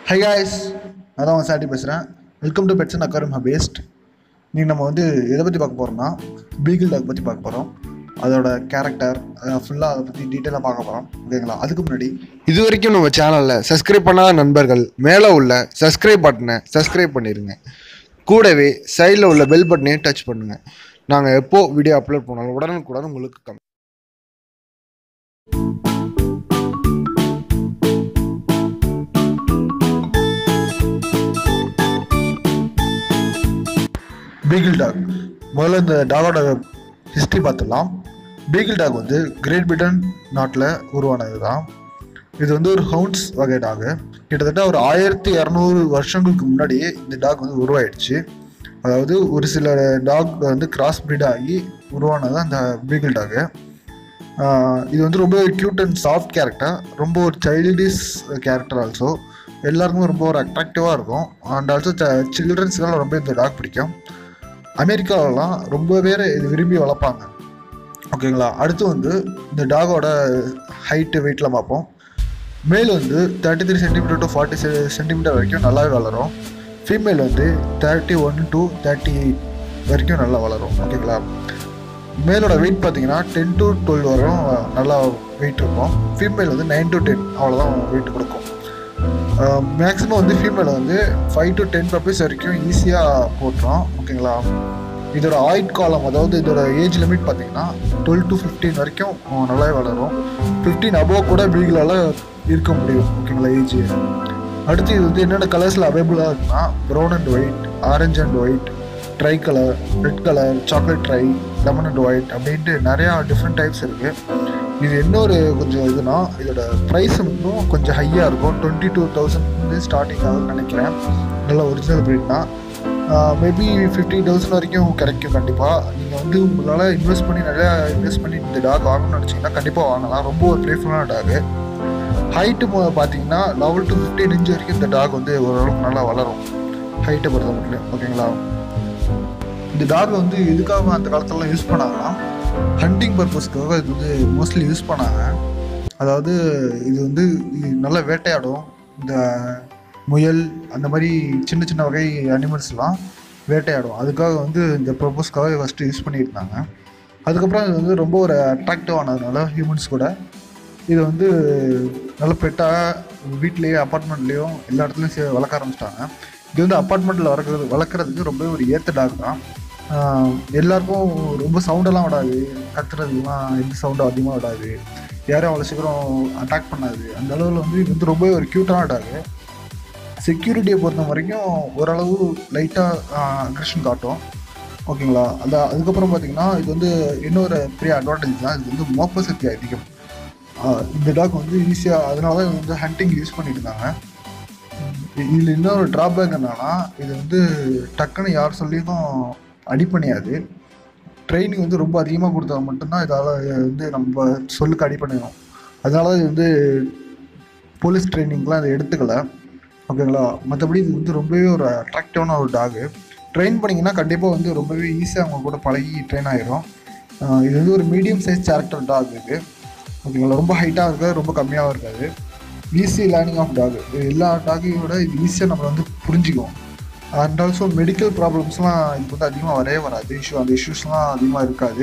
high guys நான் தான் சாட்டி பேசுகிறேன் வெல்கம் டு பெட்ஸ் அண்ட் அக்காரம் ஹபேஸ்ட் நீ நம்ம வந்து எதை பற்றி பார்க்க போகிறோம்னா பீகிள் டாக் பற்றி பார்க்க போகிறோம் அதோட கேரக்டர் ஃபுல்லாக அதை பற்றி டீட்டெயிலாக பார்க்க போகிறோம் ஓகேங்களா அதுக்கு முன்னாடி இது வரைக்கும் நம்ம சேனலில் சப்ஸ்கிரைப் பண்ணாத நண்பர்கள் மேலே உள்ள சப்ஸ்கிரைப் பட்டனை சப்ஸ்கிரைப் பண்ணிடுங்க கூடவே சைடில் உள்ள பெல் பட்டனையும் டச் பண்ணுங்க நாங்கள் எப்போ வீடியோ அப்லோட் பண்ணாலும் உடனுக்குடன் உங்களுக்கு கம் பீகிள் டாக் முதல்ல இந்த டாகோட ஹிஸ்ட்ரி பார்த்துடலாம் பீகிள் டாக் வந்து கிரேட் பிரிட்டன் நாட்டில் உருவானது தான் இது வந்து ஒரு ஹவுன்ஸ் வகை டாகு கிட்டத்தட்ட ஒரு ஆயிரத்தி இரநூறு வருஷங்களுக்கு முன்னாடியே இந்த டாக் வந்து உருவாயிடுச்சு அதாவது ஒரு சில டாக் வந்து கிராஸ் breed ஆகி உருவானது அந்த பீகிள் டாகு இது வந்து ரொம்ப க்யூட் அண்ட் சாஃப்ட் கேரக்டர் ரொம்ப ஒரு சைல்டிஷ் கேரக்டர் ஆல்சோ எல்லாருக்குமே ரொம்ப ஒரு அட்ராக்டிவாக இருக்கும் அண்ட் ஆல்சோ சில்ட்ரன்ஸ்க்கெல்லாம் ரொம்ப இந்த டாக் பிடிக்கும் அமெரிக்காவிலலாம் ரொம்ப பேர் இது விரும்பி வளர்ப்பாங்க ஓகேங்களா அடுத்து வந்து இந்த டாகோட ஹைட்டு வெயிட்லாம் பார்ப்போம் மேல் வந்து thirty three centimeter to forty centimeter வரைக்கும் நல்லாவே வளரும் ஃபீமேல் வந்து thirty one to thirty eight வரைக்கும் நல்லா வளரும் ஓகேங்களா மேலோட வெயிட் பார்த்தீங்கன்னா டென் டு டுவெல் வரும் நல்லா வெயிட் இருக்கும் ஃபீமேல் வந்து நைன் டு டென் அவ்வளோதான் வெயிட் கொடுக்கும் மேக்ஸிமம் வந்து ஃபீமேல் வந்து ஃபைவ் டு டென் பப்பீஸ் வரைக்கும் ஈஸியாக போட்டுரும் ஓகேங்களா இதோட ஆயுட் காலம் அதாவது இதோட ஏஜ் லிமிட் பார்த்தீங்கன்னா டுவெல் டு ஃபிஃப்டீன் வரைக்கும் நல்லாவே வளரும் ஃபிஃப்டீன் அபோவ் கூட பீகிளால் இருக்க முடியும் ஓகேங்களா ஏஜ் அடுத்து இது வந்து என்னென்ன கலர்ஸில் அவைலபிளாக இருக்குன்னா brown and white orange and white tricolour red colour chocolate tri lemon and white அப்படின்ட்டு நிறையா டிஃப்ரெண்ட் டைப்ஸ் இருக்குது இது இன்னொரு கொஞ்சம் இதுனா இதோட ப்ரைஸ் இன்னும் கொஞ்சம் ஹையாக இருக்கும் டுவெண்ட்டி டூ தௌசண்ட் வந்து ஸ்டார்டிங் ஆகும்னு நினைக்கிறேன் நல்ல ஒரிஜினல் ப்ரீட் தான் மேபி ஃபிஃப்டி தௌசண்ட் வரைக்கும் கிடைக்கும் கண்டிப்பாக நீங்கள் வந்து உங்களால் இன்வெஸ்ட் பண்ணி நிறையா இன்வெஸ்ட் பண்ணி இந்த டாக் வாங்கணும்னு நினச்சிங்கன்னா கண்டிப்பாக வாங்கலாம் ரொம்ப ஒரு ப்ளேஃபுல்லான டாகு ஹைட்டு பார்த்தீங்கன்னா லெவல் டு ஃபிஃப்டீன் இன்ச் வரைக்கும் இந்த டாக் வந்து ஓரளவுக்கு நல்லா வளரும் ஹைட்டை பொறுத்த மட்டும் ஓகேங்களா இந்த டாக் வந்து எதுக்காக அந்த காலத்துலலாம் யூஸ் பண்ணாங்கன்னா ஹண்டிங் பர்பஸ்க்காக இது வந்து மோஸ்ட்லி யூஸ் பண்ணாங்க அதாவது இது வந்து இது நல்லா வேட்டையாடும் இந்த முயல் அந்த மாதிரி சின்ன சின்ன வகை அனிமல்ஸ்லாம் வேட்டையாடும் அதுக்காக வந்து இந்த பர்பஸ்க்காக ஃபஸ்ட்டு யூஸ் பண்ணியிருந்தாங்க அதுக்கப்புறம் இது வந்து ரொம்ப ஒரு அட்ராக்டிவ் ஆனதுனால ஹியூமன்ஸ் கூட இது வந்து நல்ல பெட்டாக வீட்லேயே அப்பார்ட்மெண்ட்லேயும் எல்லா இடத்துலையும் சே- வளர்க்க ஆரம்பிச்சிட்டாங்க இது வந்து அப்பார்ட்மெண்ட்டில் வளர்க்குறது வளர்க்குறதுக்கு ரொம்ப ஒரு ஏற்ற டாக் தான் ஆஹ் எல்லாருக்கும் ரொம்ப சவுண்டெல்லாம் விடாது கத்துறதுலாம் எந்த சவுண்டும் அதிகமாக விடாது யாரும் அவ்வளோ சீக்கிரம் அட்டாக் பண்ணாது அந்த அளவில் வந்து இது வந்து ரொம்ப ஒரு க்யூட்டான டாகு செக்யூரிட்டியை பொறுத்த வரைக்கும் ஓரளவு லைட்டாக அக்ரெஷன் காட்டும் ஓகேங்களா அந்த அதுக்கப்புறம் பார்த்தீங்கன்னா இது வந்து இன்னொரு பெரிய அட்வான்டேஜ் தான் இது வந்து மோப்ப சக்தி அதிகம் ஆஹ் இந்த டாக் வந்து ஈஸியாக அதனால தான் இது வந்து ஹண்டிங் யூஸ் பண்ணிட்டு இருந்தாங்க இதில் இன்னொரு ட்ராபேக் என்னன்னா இது வந்து டக்குன்னு யார் சொல்லியும் அடி பண்ணியாது ட்ரைனிங் வந்து ரொம்ப அதிகமாக கொடுத்தா மட்டும்தான் இதால் வந்து நம்ம சொல்லுக்கு அடி பண்ணிடும் அதனால தான் இது வந்து போலீஸ் ட்ரைனிங்லாம் இதை எடுத்துக்கல ஓகேங்களா மற்றபடி இது வந்து ரொம்பவே ஒரு அட்ராக்டிவான ஒரு டாகு ட்ரெயின் பண்ணிங்கன்னா கண்டிப்பாக வந்து ரொம்பவே ஈஸியாக அவங்க கூட பழகி ட்ரெயின் ஆயிரும் ஆஹ் இது வந்து ஒரு மீடியம் சைஸ் கேரக்டர் டாக் இது ஓகேங்களா ரொம்ப ஹைட்டாக இருக்காது ரொம்ப கம்மியாகவும் இருக்காது ஈஸி லேர்னிங் ஆஃப் டாக் எல்லா டாகையும் விட இது ஈஸியாக நம்மளை வந்து புரிஞ்சுக்கும் அண்ட் ஆல்சோ மெடிக்கல் ப்ராப்ளம்ஸ்லாம் இதுக்கு வந்து அதிகமாக வரவே வராது இஷ்யூ அந்த இஷ்யூஸ்லாம் அதிகமாக இருக்காது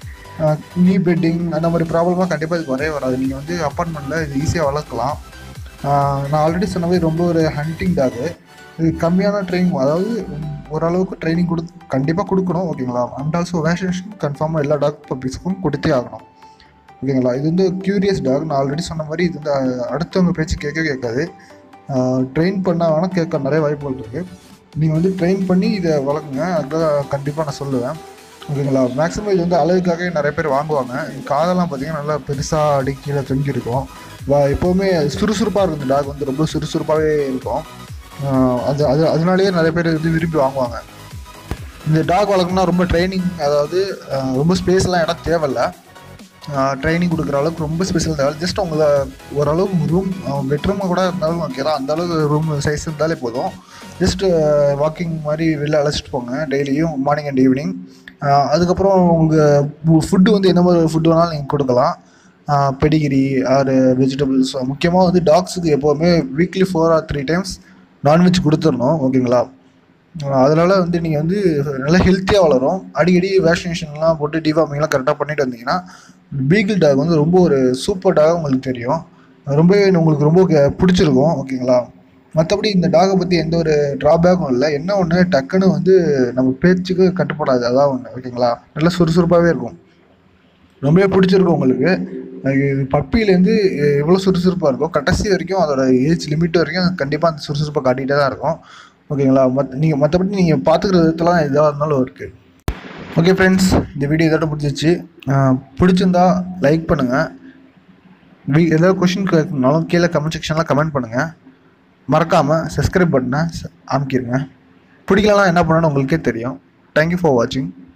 நீ பெட்டிங் அந்த மாதிரி ப்ராப்ளம்லாம் கண்டிப்பாக இதுக்கு வரவே வராது நீங்கள் வந்து அப்பார்ட்மெண்ட்டில் இது ஈஸியாக வளர்க்கலாம் ஆஹ் நான் ஆல்ரெடி சொன்ன மாதிரி ரொம்ப ஒரு ஹண்டிங் டாகு இது கம்மியான ட்ரைனிங் அதாவது ஓரளவுக்கு ட்ரைனிங் கொடு கண்டிப்பாக கொடுக்கணும் ஓகேங்களா அண்ட் ஆல்சோ வேக்சினேஷன் கன்ஃபார்மாக எல்லா டாக் பப்பீஸுக்கும் கொடுத்தே ஆகணும் ஓகேங்களா இது வந்து க்யூரியஸ் டாக் நான் ஆல்ரெடி சொன்ன மாதிரி இது வந்து அஹ், அடுத்தவங்க பேச்சு கேட்க கேட்காது ட்ரெயின் பண்ணால் வேணால் கேட்க நிறைய வாய்ப்புகள் இருக்குது நீங்கள் வந்து ட்ரெயின் பண்ணி இதை வளர்க்குங்க அதுதான் கண்டிப்பாக நான் சொல்லுவேன் ஓகேங்களா மேக்ஸிமம் இது வந்து அழகுக்காக நிறைய பேர் வாங்குவாங்க இது காதெல்லாம் பார்த்தீங்கன்னா நல்லா பெருசாக அடி கீழே தொங்கி இருக்கும் வா எப்போவுமே சுறுசுறுப்பாக இருக்கும் இந்த டாக் வந்து ரொம்ப சுறுசுறுப்பாகவே இருக்கும் ஆஹ் அது அது அதனாலேயே நிறைய பேர் வந்து விரும்பி வாங்குவாங்க இந்த டாக் வளர்க்கணும்னா ரொம்ப ட்ரைனிங் அதாவது ஆஹ் ரொம்ப ஸ்பேஸ்லாம் இடம் தேவையில்ல ட்ரைனிங் கொடுக்குற அளவுக்கு ரொம்ப ஸ்பெஷல் தேவை ஜஸ்ட் உங்களை ஓரளவுக்கு ரூம் பெட்ரூம் கூட இருந்தாலும் ஓகே தான் அந்த அளவுக்கு ரூம் சைஸ் இருந்தாலே போதும் ஜஸ்ட் வாக்கிங் மாதிரி வெளில அழைச்சிட்டு போங்க டெய்லியும் மார்னிங் அண்ட் ஈவினிங் அதுக்கப்புறம் உங்களுக்கு ஃபுட்டு வந்து எந்த மாதிரி ஃபுட்டு வேணாலும் நீங்கள் கொடுக்கலாம் பெடிகிரி ஆர் வெஜிடபிள்ஸ் முக்கியமாக வந்து டாக்ஸுக்கு எப்போவுமே weekly four or three times non veg கொடுத்துடணும் ஓகேங்களா அதனால் வந்து நீங்கள் வந்து நல்லா ஹெல்த்தியாக வளரும் அடிக்கடி வேக்சினேஷன்லாம் போட்டு டிவார்மிங்லாம் கரெக்டாக பண்ணிட்டு வந்தீங்கன்னா பீகிள் டாக் வந்து ரொம்ப ஒரு சூப்பர் டாக் உங்களுக்கு தெரியும் ரொம்பவே உங்களுக்கு ரொம்ப க- பிடிச்சிருக்கும் ஓகேங்களா மற்றபடி இந்த டாகை பற்றி எந்த ஒரு ட்ராபேக்கும் இல்லை என்ன ஒன்று டக்குன்னு வந்து நம்ம பேச்சுக்கு கட்டுப்படாது அதான் ஒன்று ஓகேங்களா நல்லா சுறுசுறுப்பாகவே இருக்கும் ரொம்பவே பிடிச்சிருக்கும் உங்களுக்கு அது இது பப்பிலேருந்து எவ்வளோ சுறுசுறுப்பாக இருக்கும் கடைசி வரைக்கும் அதோட ஏஜ் லிமிட் வரைக்கும் கண்டிப்பாக அந்த சுறுசுறுப்பை காட்டிகிட்டே தான் இருக்கும் ஓகேங்களா மத் நீங்கள் மற்றபடி நீங்கள் பார்த்துக்கிற விதத்துலாம் எதாக இருந்தாலும் இருக்குது ஓகே ஃப்ரெண்ட்ஸ் இந்த வீடியோ இதோட பிடிச்சிச்சு அஹ் பிடிச்சிருந்தா லைக் பண்ணுங்கள் வீ ஏதாவது கொஷின் கேட்கணுனாலும் கீழே கமெண்ட் செக்ஷனில் கமெண்ட் பண்ணுங்கள் மறக்காமல் சப்ஸ்கிரைப் பட்டனை அமைக்கிருங்க பிடிக்கலனா என்ன பண்ணணும்னு உங்களுக்கே தெரியும் தேங்க்யூ ஃபார் வாட்சிங்